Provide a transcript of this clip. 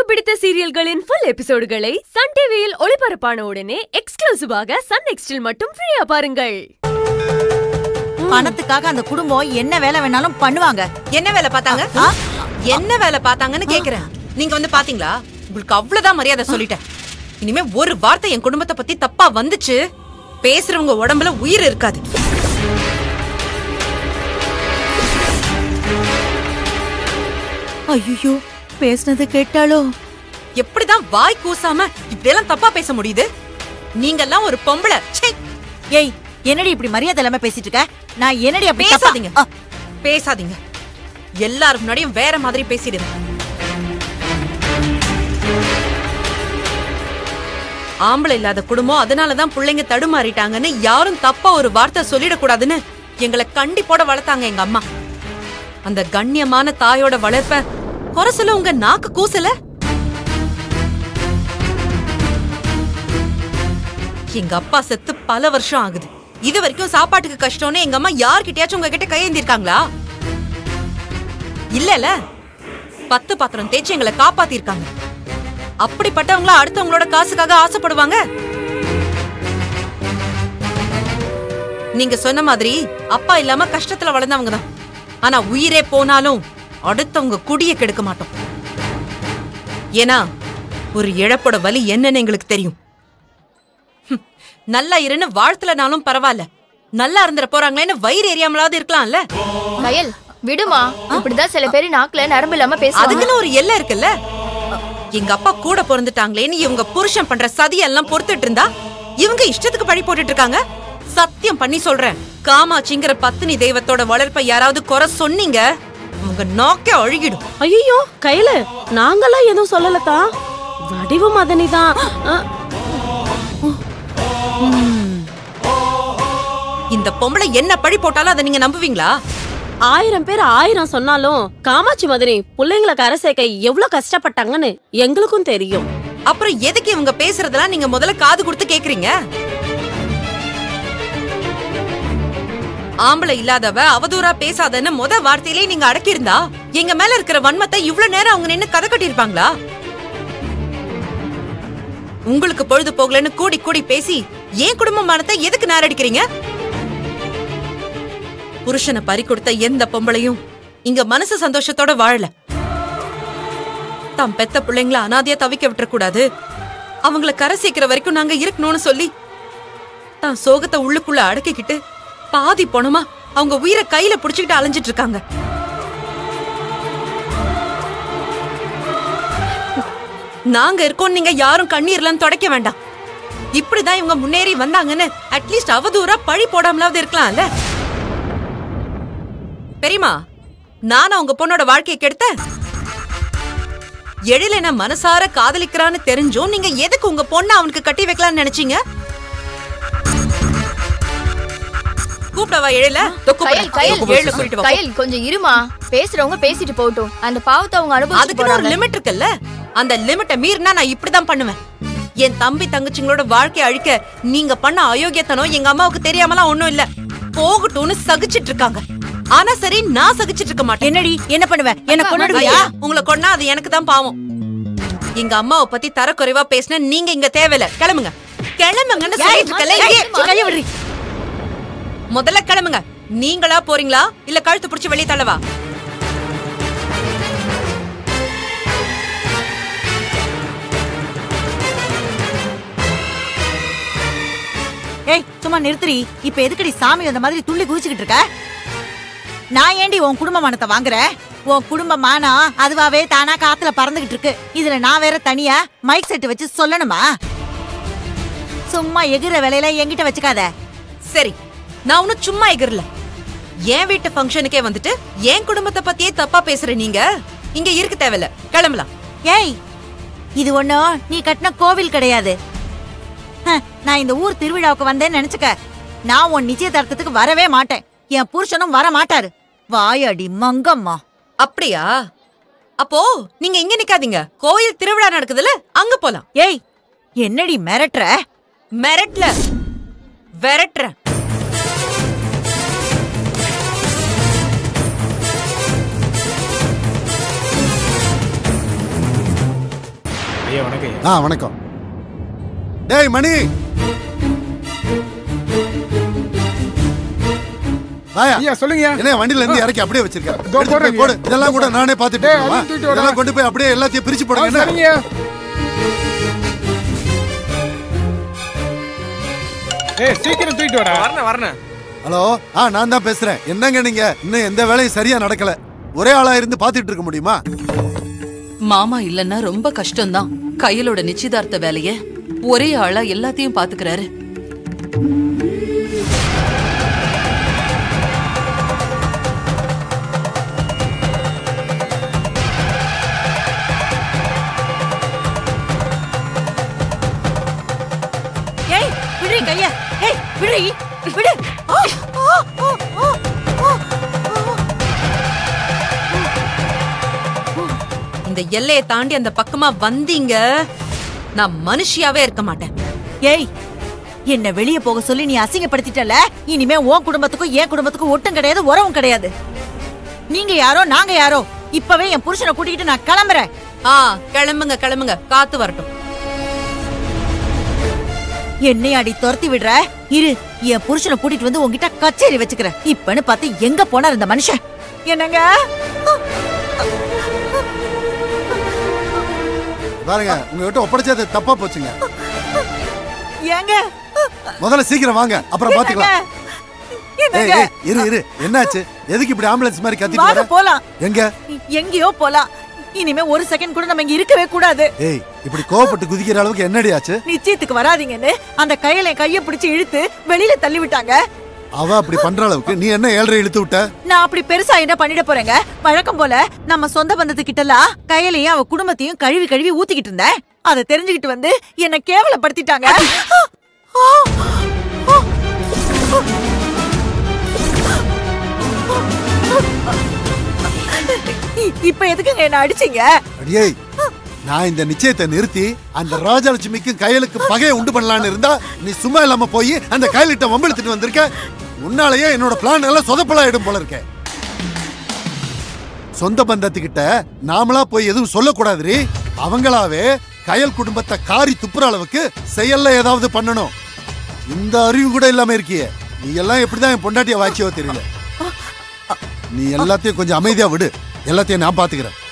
பிடித்த சீரியல்களின் full எபிசோடுகளை Sun டிவியில் ஒளிபரப்பான உடனே எக்ஸ்க்ளூசிவாக சன் நெக்ஸ்டில் மட்டும் ஃப்ரீயா பாருங்கள் பணத்துக்காக அந்த குடும்பம் என்ன வேலை வேணாலும் பண்ணுவாங்க என்ன வேலை பார்த்தாங்க ஆ? என்ன வேலை பார்த்தாங்கன்னு கேக்குறேன் நீங்க வந்து பாத்தீங்களா உங்களுக்கு அவ்வளவுதான் மரியாதை சொல்லிட்டேன் இனிமே ஒரு வார்த்தை என் குடும்பத்தை பத்தி தப்பா வந்துச்சு பேசுறவங்க உடம்புல உயிர் இருக்காது ஐயோ பேசுனது கேட்டாலோ எப்படிதான் வாய் கூசாம இப்படியெல்லாம் தப்பா பேச முடியுது நீங்க எல்லாம் ஒரு பொம்பளை ச்சே! ஏய் என்னடி இப்படி மரியாதை இல்லாம பேசிட்டு இருக்க நான் என்னடி அப்படி தப்பா- பேசாதீங்க ஆ, பேசாதீங்க எல்லாரும் முன்னாடியும் வேற மாதிரி பேசிடுங்க ஆம்பளை இல்லாத குடும்பம் அதனாலதான் பிள்ளைங்க தடுமாறிட்டாங்கன்னு யாரும் தப்பா ஒரு வார்த்தை சொல்லிடக்கூடாதுன்னு எங்களை கண்டிப்போட வளர்த்தாங்க எங்க அம்மா அந்த கண்ணியமான தாயோட வளர்ப்ப குறை சொல்ல உங்க நாக்கு கூசல எங்க அப்பா செத்து பல வருஷம் ஆகுது இது வரைக்கும் சாப்பாட்டுக்கு கஷ்டம்னு எங்க அம்மா யார்கிட்டயாச்சும் உங்ககிட்ட கையேந்திருக்காங்களா இல்லல பத்து பாத்திரம் தேய்ச்சி எங்களை காப்பாத்திருக்காங்க அப்படிப்பட்டவங்களா அடுத்தவங்களோட காசுக்காக ஆசைப்படுவாங்க நீங்க சொன்ன மாதிரி அப்பா இல்லாம கஷ்டத்துல வளர்ந்தவங்க தான் ஆனா உயிரே போனாலும் அடுத்தவங்க குடிய கெடுக்க மாட்டோம் ஏன்னா ஒரு இழப்போட வலி என்னன்னு எங்களுக்கு தெரியும் ஹம், நல்லா இருன்னு வாழ்த்துலனாலும் பரவாயில்ல நல்லா இருந்துட போறாங்களேன்னு வயிறு எரியாமலாவது இருக்கலாம்ல கயல் விடுமா இப்படிதான் சில பேர் நாக்குல நரம்பு இல்லாம பேசுவாங்க அதுக்குன்னு ஒரு எல்லை இருக்குல்ல எங்க அப்பா கூட பிறந்துட்டாங்களேன்னு இவங்க புருஷன் பண்ற சதியெல்லாம் பொறுத்துட்டு இருந்தா இவங்க இஷ்டத்துக்கு பழி போட்டுட்டு இருக்காங்க சத்தியம் பண்ணி சொல்றேன் காமாட்சிங்கிற பத்தினி தெய்வத்தோட வளர்ப்பை யாராவது குறை சொன்னீங்க உங்க நோக்கே அழுகிடும் ஐயோ கையில நாங்கெல்லாம் எதுவும் சொல்லலத்தா வடிவு மதனி தான் இந்த பொம்பளை என்ன பழி போட்டாலும் அதை நீங்க நம்புவீங்களா ஆயிரம் பேர் ஆயிரம் சொன்னாலும் காமாட்சி மதனி பிள்ளைங்களை கரை சேர்க்க எவ்வளவு கஷ்டப்பட்டாங்கன்னு எங்களுக்கும் தெரியும் அப்புறம் எதுக்கு இவங்க பேசுறதெல்லாம் நீங்க முதல்ல காது கொடுத்து கேக்குறீங்க ஆம்பளை இல்லாதவ அவதூறா பேசாதன்னு முத வார்த்தையிலே நீங்க அடக்கியிருந்தா எங்க மேல இருக்கிற வன்மத்தை இவ்ளோ நேரம் அவங்க நின்னு கதை கட்டியிருப்பாங்களா உங்களுக்கு பொழுது போகலன்னு கூடி கூடி பேசி ஏன் குடும்ப மானத்தை எதுக்கு நேரடிக்கிறீங்க புருஷனை பறி கொடுத்த எந்த பொம்பளையும் இங்க மனசு சந்தோஷத்தோட வாழல தாம் பெத்த பிள்ளைங்கள அனாதையா தவிக்க விட்டுறக்கூடாது அவங்கள கரை சேர்க்கிற வரைக்கும் நாங்க இருக்கணும்னு சொல்லி தான் சோகத்தை உள்ளுக்குள்ள அடக்கிக்கிட்டு பாதி பணமா அவங்க உயிரை கையில புடிச்சுக்கிட்டு அலைஞ்சிட்டு இருக்காங்க நாங்க இருக்கோம் நீங்க யாரும் கண்ணீர்லாம் துடைக்க வேண்டாம் இப்படிதான் இவங்க முன்னேறி வந்தாங்கன்னு அட்லீஸ்ட் அவதூறா பழி போடாமலாவது இருக்கலாம்ல பெரியமா நான் உங்க பொண்ணோட வாழ்க்கையை கெடுத்தேன் எழில் என்ன மனசார காதலிக்கிறான்னு தெரிஞ்சும் நீங்க எதுக்கு உங்க பொண்ண அவனுக்கு கட்டி வைக்கலாம்னு நினைச்சீங்க கூப்பிடவா எழில இதோ கயல் கயல் கூப்பிடுறேன். எழில கூட்டிட்டு வா. கயல் கொஞ்சம் இருமா பேசுறவங்க பேசிட்டு போகட்டும் அந்த பாவத்தை அவங்க அனுபவிச்சு அதுக்குன்னு ஒரு போறாங்க லிமிட் இருக்குல்ல அந்த லிமிட்டை மீறினா நான் இப்படிதான் பண்ணுவேன் என் தம்பி தங்கச்சிங்களோட வாழ்க்கைய அழிக்க நீங்க பண்ண அயோக்கியத்தனம் எங்க அம்மாவுக்கு தெரியாமலாம் ஒண்ணும் இல்ல போகட்டும்னு சகிச்சிட்டு இருக்காங்க ஆனா சரி நான் சகிச்சிட்டு இருக்க மாட்டேன் என்னடி என்ன பண்ணுவ என்ன கொண்டுடுவியா ஐயா, உங்களை கொன்னா அது எனக்கு தான் பாவம் எங்க அம்மாவை பத்தி தரக்குறைவா பேசின நீங்க இங்க தேவையில்ல கிளம்புங்க கிளம்புங்கன்னு சொல்லிட்டு இருக்கல ஏய், கைய விடுறி முதல்ல கிளம்புங்க நீங்களா போறீங்களா இல்ல கழுத்து புடிச்சு வெளியே தள்ளவா ஏய் சும்மா நிறுத்துறி இப்ப எதுக்குடி சாமி அந்த மாதிரி துள்ளி குதிச்சுக்கிட்டு இருக்க நான் ஏண்டி உன் குடும்ப மானத்தை வாங்குறேன் உன் குடும்ப மானம் அதுவாவே தானா காத்துல பறந்துகிட்டு இருக்கு இதுல நான் வேற தனியா மைக் செட் வச்சு சொல்லணுமா சும்மா எகிற வேலையில என்கிட்ட வச்சுக்காத சரி நான் ஒன்னும் சும்மா எகிரல என் வீட்டு ஃபங்க்ஷனுக்கே வந்துட்டு என் குடும்பத்தை பத்தியே தப்பா பேசுற நீங்க இங்க இருக்க தேவையில்ல கிளம்பலாம் ஏய் இது ஒண்ணும் நீ கட்டின கோவில் கிடையாது ஹ, நான் இந்த ஊர் திருவிழாவுக்கு வந்தேன்னு நினைச்சுக்க நான் உன் நிச்சயதார்த்தத்துக்கு வரவே மாட்டேன் என் புருஷனும் வர மாட்டாரு வாயாடி மங்கம்மா அப்படியா அப்போ நீங்க இங்க நிக்காதீங்க கோயில் திருவிழா நடக்குதுல அங்க போலாம் ஏய் என்னடி மிரட்டுற மிரட்ல விரட்டுறேன் ஐயா வணக்கம் ஐயா ஆ வணக்கம் டேய் மணி வாயா ஐயா சொல்லுங்கய்யா என்ன வண்டியில இருந்து இறக்கி அப்படியே வச்சிருக்கேன் இதோ எடுத்துட்டு போய் போடுறேங்க. போடு இதெல்லாம் கூட நானே பாத்துட்டு டேய், இருக்கேன், வா. அதையும் தூக்கிட்டு வரேன். இதெல்லாம் கொண்டு போய் அப்படியே எல்லாத்தையும் பிரிச்சு ஆ, போடுங்க என்ன? சரிங்கய்யா ஏய் சீக்கிரம் தூக்கிட்டு வாடா வரணும் வரணும் ஹலோ ஆ நான் தான் பேசுறேன் என்னங்க நீங்க இன்னும் எந்த வேலையும் சரியா நடக்கல ஒரே ஆளா இருந்து பாத்துட்டு இருக்க முடியுமா மாமா இல்லன்னா ரொம்ப கஷ்டம்தான் கையலோட நிச்சயதார்த்த வேலைய ஒரே ஆளா எல்லாத்தையும் பாத்துக்கிறாரு ஏய் விடுறி கைய ஏய் விடுறி விடு ஆ, ஆ, ஆ, ஆ, ஆ, ஆ. இந்த எல்லையை தாண்டி அந்த பக்கமா வந்தீங்க நான் மனுஷியாவே இருக்க மாட்டேன் ஏய் என்ன வெளிய போக சொல்லி நீ அசிங்கப்படுத்திட்டல இனிமே உன் குடும்பத்துக்கும் என் குடும்பத்துக்கும் ஒட்டும் கிடையாது உறவும் கிடையாது நீங்க யாரோ நாங்க யாரோ இப்பவே என் புருஷனை கூட்டிக்கிட்டு நான் கிளம்புறேன் ஆ கிளம்புங்க கிளம்புங்க காத்து வரட்டும் என்னை அடி துரத்தி விடுற இரு என் புருஷனை கூட்டிட்டு வந்து உன்கிட்ட கச்சேரி வச்சுக்கிறேன் இப்பன்னு பார்த்து எங்க போனார் இந்த மனுஷன் என்னங்க பாருங்க உங்ககிட்ட ஒப்படைச்சது தப்பா போச்சுங்க ஏங்க முதல்ல சீக்கிரம் வாங்க அப்புறம் பாத்துக்கலாம் ஏய் என்னங்க ஏய், இரு இரு என்னாச்சு எதுக்கு இப்படி ஆம்புலன்ஸ் மாதிரி கத்திட்டு வாங்க வர போலாம் எங்க எங்கேயோ போலாம் இனிமே ஒரு செகண்ட் கூட நம்ம இங்க இருக்கவே கூடாது ஏய் இப்படி கோவப்பட்டு குதிக்கிற அளவுக்கு என்னடி ஆச்சு நிச்சயத்துக்கு வராதீங்கன்னு அந்த கையில என் கைய பிடிச்சு இழுத்து வெளியில தள்ளி விட்டாங்க அவ அப்படி பண்ற அளவுக்கு நீ என்ன ஏழரை இழுத்து விட்ட நான் அப்படி பெருசா என்ன பண்ணிட போறேங்க வழக்கம் போல நம்ம சொந்த பந்தத்துக்கிட்டலாம் கையிலையும் அவ குடும்பத்தையும் கழுவி கழுவி ஊத்திக்கிட்டு இருந்தேன் அதை தெரிஞ்சுக்கிட்டு வந்து என்ன கேவலப்படுத்திட்டாங்க ஆ! ஆ! இ- இப்ப எதுக்குங்க என்ன அடிச்சீங்க அடியே நான் இந்த நிச்சயத்தை நிறுத்தி அந்த ராஜலட்சுமிக்கும் கையலுக்கு பகையை உண்டு பண்ணலான்னு இருந்தா நீ சும்மா இல்லாம போய் அந்த கையலிட்ட வம்பெடுத்துட்டு வந்திருக்க உன்னாலேயே என்னோட பிளான் எல்லாம் சொதப்பலாயிடும் போல இருக்கே சொந்த பந்தத்துக்கிட்ட நாமளா போய் எதுவும் சொல்லக்கூடாதுரி அவங்களாவே கயல் குடும்பத்தை காரி துப்புற அளவுக்கு செயல்ல ஏதாவது பண்ணணும் இந்த அறிவு கூட இல்லாம இருக்கியே நீ எல்லாம் எப்படிதான் என் பொண்டாட்டிய வாய்ச்சியோ தெரியல நீ எல்லாத்தையும் கொஞ்சம் அமைதியா விடு எல்லாத்தையும் நான் பாத்துக்கிறேன்